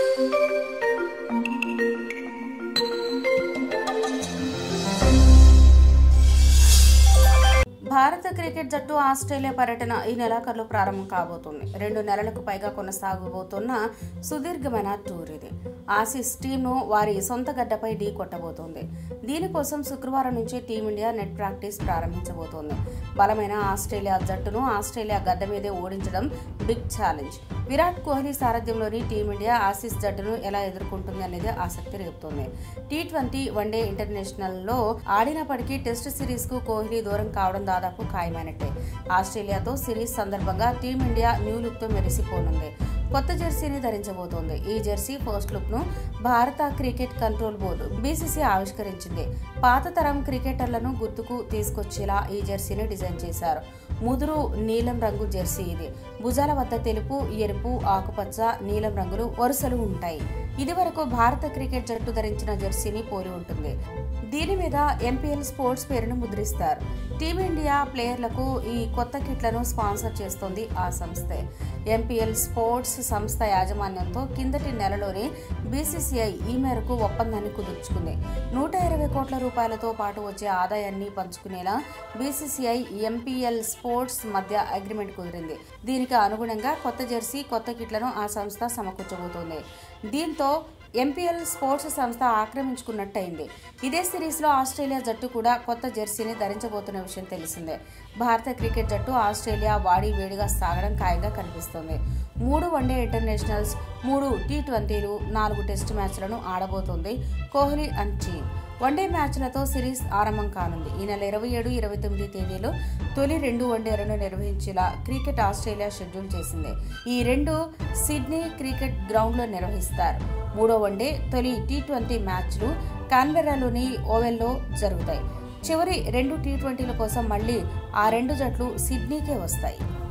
భారత క్రికెట్ జట్టు ఆస్ట్రేలియా పర్యటన ఈ నెలాఖరులో ప్రారంభం కాబోతుంది రెండు నెలలకు పైగా కొనసాగబోతున్న సుదీర్ఘమైన టూర్ ఇది ఆసీస్ టీంను వారి సొంత గడ్డపై ఢీ కొట్టబోతోంది దీనికోసం శుక్రవారం నుంచి టీమిండియా నెట్ ప్రాక్టీస్ ప్రారంభించబోతోంది బలమైన ఆస్ట్రేలియా జట్టును ఆస్ట్రేలియా గడ్డ మీదే ఓడించడం బిగ్ ఛాలెంజ్ విరాట్ కోహ్లీ సారథ్యంలోని టీమిండియా ఆసీస్ జట్టును ఎలా ఎదుర్కొంటుంది అనేది ఆసక్తి రేపుతోంది టీ ట్వంటీ వన్డే ఇంటర్నేషనల్లో ఆడినప్పటికీ టెస్ట్ సిరీస్ కు కోహ్లీ దూరం కావడం దాదాపు ఖాయమైనట్టే ఆస్ట్రేలియాతో సిరీస్ సందర్భంగా టీమిండియా న్యూ లుక్ తో మెరిసిపోనుంది కొత్త జెర్సీని ధరించబోతోంది ఈ జెర్సీ ఫస్ట్ లుక్ ను భారత క్రికెట్ కంట్రోల్ బోర్డు బీసీసీ ఆవిష్కరించింది పాత తరం క్రికెటర్లను గుర్తుకు తీసుకొచ్చేలా ఈ జెర్సీని డిజైన్ చేశారు ముదురు నీలం రంగు జెర్సీ ఇది భుజాల వద్ద తెలుపు ఎరుపు ఆకుపచ్చ నీలం రంగులు వరుసలు ఉంటాయి ఇది వరకు భారత క్రికెట్ జట్టు ధరించిన జెర్సీని పోలి ఉంటుంది దీని మీద ఎంపీఎల్ స్పోర్ట్స్ పేరును ముద్రిస్తారు టీమిండియా ప్లేయర్లకు ఈ కొత్త కిట్లను స్పాన్సర్ చేస్తోంది ఆ సంస్థే ఎంపీఎల్ స్పోర్ట్స్ సంస్థ యాజమాన్యంతో కిందటి నెలలోనే బీసీసీఐ ఈ మేరకు ఒప్పందాన్ని కుదుర్చుకుంది నూట ఇరవై కోట్ల రూపాయలతో పాటు వచ్చే ఆదాయాన్ని పంచుకునేలా బీసీసీఐ ఎంపీఎల్ స్పోర్ట్స్ మధ్య అగ్రిమెంట్ కుదిరింది దీనికి అనుగుణంగా కొత్త జెర్సీ కొత్త కిట్లను ఆ సంస్థ సమకూర్చబోతోంది దీంతో ఎంపీఎల్ స్పోర్ట్స్ సంస్థ ఆక్రమించుకున్నట్టయింది ఇదే సిరీస్లో ఆస్ట్రేలియా జట్టు కూడా కొత్త జెర్సీని ధరించబోతున్న విషయం తెలిసిందే భారత క్రికెట్ జట్టు ఆస్ట్రేలియా వాడి వేడిగా సాగడం ఖాయంగా కనిపిస్తోంది మూడు వన్డే ఇంటర్నేషనల్స్ మూడు టీ ట్వంటీలు నాలుగు టెస్ట్ మ్యాచ్లను ఆడబోతోంది కోహ్లీ అండ్ టీమ్ వన్డే మ్యాచ్లతో సిరీస్ ఆరంభం కానుంది ఈ నెల ఇరవై ఏడు ఇరవై తొమ్మిది తేదీలో తొలి రెండు వన్డేలను నిర్వహించేలా క్రికెట్ ఆస్ట్రేలియా షెడ్యూల్ చేసింది ఈ రెండు సిడ్నీ క్రికెట్ గ్రౌండ్లో నిర్వహిస్తారు మూడో వన్డే తొలి టీ ట్వంటీ మ్యాచ్లు కాన్బెరాలోని ఓవెల్లో జరుగుతాయి చివరి రెండు టీ ట్వంటీల కోసం మళ్ళీ ఆ రెండు జట్లు సిడ్నీకే వస్తాయి